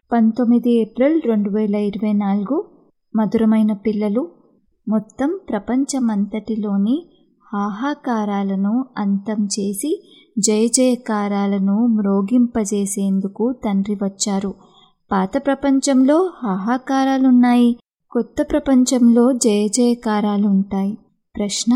పంతొమ్మిది ఏప్రిల్ రెండు వేల ఇరవై నాలుగు మధురమైన పిల్లలు మొత్తం ప్రపంచమంతటిలోని హాహాకారాలను అంతం చేసి జయ జయకారాలను మ్రోగింపజేసేందుకు తండ్రి వచ్చారు పాత ప్రపంచంలో హాహాకారాలున్నాయి కొత్త ప్రపంచంలో జయ జయకారాలు ఉంటాయి ప్రశ్న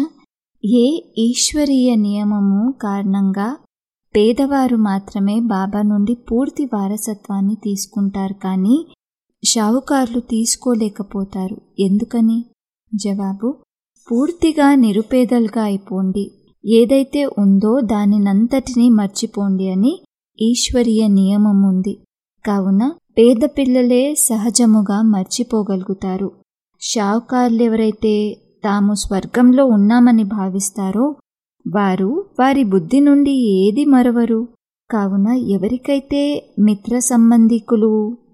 ఏ ఈశ్వరీయ నియమము కారణంగా పేదవారు మాత్రమే బాబా నుండి పూర్తి వారసత్వాన్ని తీసుకుంటారు కానీ షావుకారులు తీసుకోలేకపోతారు ఎందుకని జవాబు పూర్తిగా నిరుపేదలుగా అయిపోండి ఏదైతే ఉందో దానినంతటినీ మర్చిపోండి అని ఈశ్వరీయ నియమం ఉంది కావున పేద పిల్లలే సహజముగా మర్చిపోగలుగుతారు షావుకారులు ఎవరైతే తాము స్వర్గంలో ఉన్నామని భావిస్తారో వారు వారి బుద్ధి నుండి ఏది మరవరు కావున ఎవరికైతే మిత్ర సంబంధికులు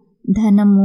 ధనము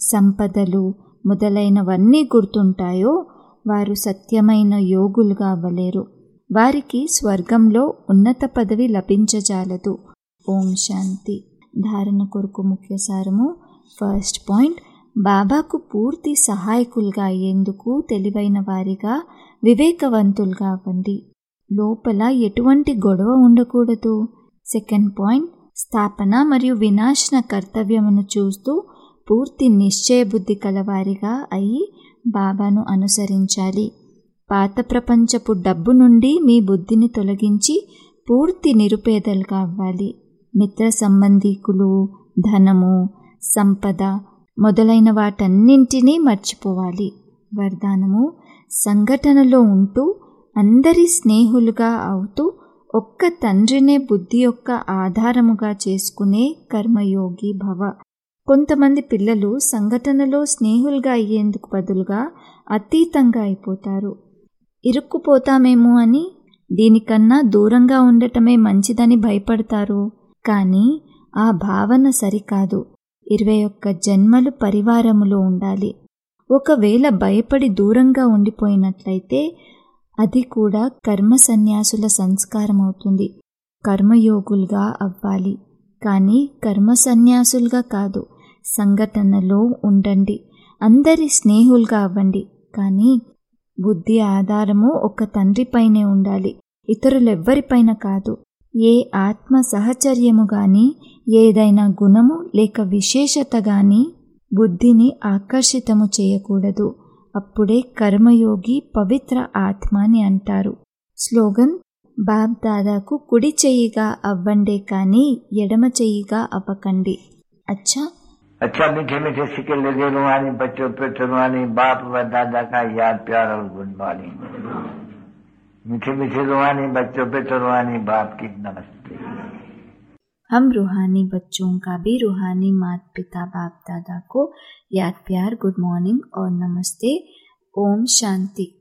సంపదలు మొదలైనవన్నీ గుర్తుంటాయో వారు సత్యమైన యోగులుగా అవ్వలేరు వారికి స్వర్గంలో ఉన్నత పదవి లభించజాలదు ఓం శాంతి ధారణ కొరకు ముఖ్య సారము ఫస్ట్ పాయింట్ బాబాకు పూర్తి సహాయకులుగా అయ్యేందుకు తెలివైన వారిగా వివేకవంతులుగా అవ్వండి లోపల ఎటువంటి గొడవ ఉండకూడదు సెకండ్ పాయింట్ స్థాపన మరియు వినాశన కర్తవ్యమును చూస్తూ పూర్తి నిశ్చయబుద్ధి కలవారిగా అయి బాబాను అనుసరించాలి పాత ప్రపంచపు డబ్బు నుండి మీ బుద్ధిని తొలగించి పూర్తి నిరుపేదలుగా అవ్వాలి మిత్ర సంబంధీకులు ధనము సంపద మొదలైన వాటన్నింటినీ మర్చిపోవాలి వరదానము సంఘటనలో ఉంటూ అందరి స్నేహులుగా అవుతూ ఒక్క తండ్రినే బుద్ధి యొక్క ఆధారముగా చేసుకునే కర్మయోగి భవ కొంతమంది పిల్లలు సంఘటనలో స్నేహులుగా అయ్యేందుకు బదులుగా అతీతంగా అయిపోతారు ఇరుక్కుపోతామేమో అని దీనికన్నా దూరంగా ఉండటమే మంచిదని భయపడతారు కానీ ఆ భావన సరికాదు ఇరవై ఒక్క జన్మలు పరివారములో ఉండాలి ఒకవేళ భయపడి దూరంగా ఉండిపోయినట్లయితే అది కూడా కర్మ సన్యాసుల సంస్కారం అవుతుంది కర్మయోగులుగా అవ్వాలి కానీ కర్మ సన్యాసులుగా కాదు సంఘటనలో ఉండండి అందరి స్నేహులుగా అవ్వండి కానీ బుద్ధి ఆధారము ఒక తండ్రిపైనే ఉండాలి ఇతరులెవ్వరిపైన కాదు ఏ ఆత్మ సహచర్యము గాని ఏదైనా గుణము లేక విశేషత గాని బుద్ధిని ఆకర్షితము చేయకూడదు అప్పుడే కర్మయోగి పవిత్ర ఆత్మ అని అంటారు స్లోగన్ బాబ్ దాదాకు కుడి చెయ్యిగా అవ్వండే కానీ ఎడమ చెయ్యిగా అవ్వకండి అచ్చా अच्छा मीठे मीठे सिक्के लगे रुहानी बच्चों पे रुहानी बाप व दादा का याद प्यार और गुड मॉर्निंग मीठे मीठे रुहानी बच्चों पे रुहानी बाप की नमस्ते हम रूहानी बच्चों का भी रूहानी माता पिता बाप दादा को याद प्यार गुड मॉर्निंग और नमस्ते ओम शांति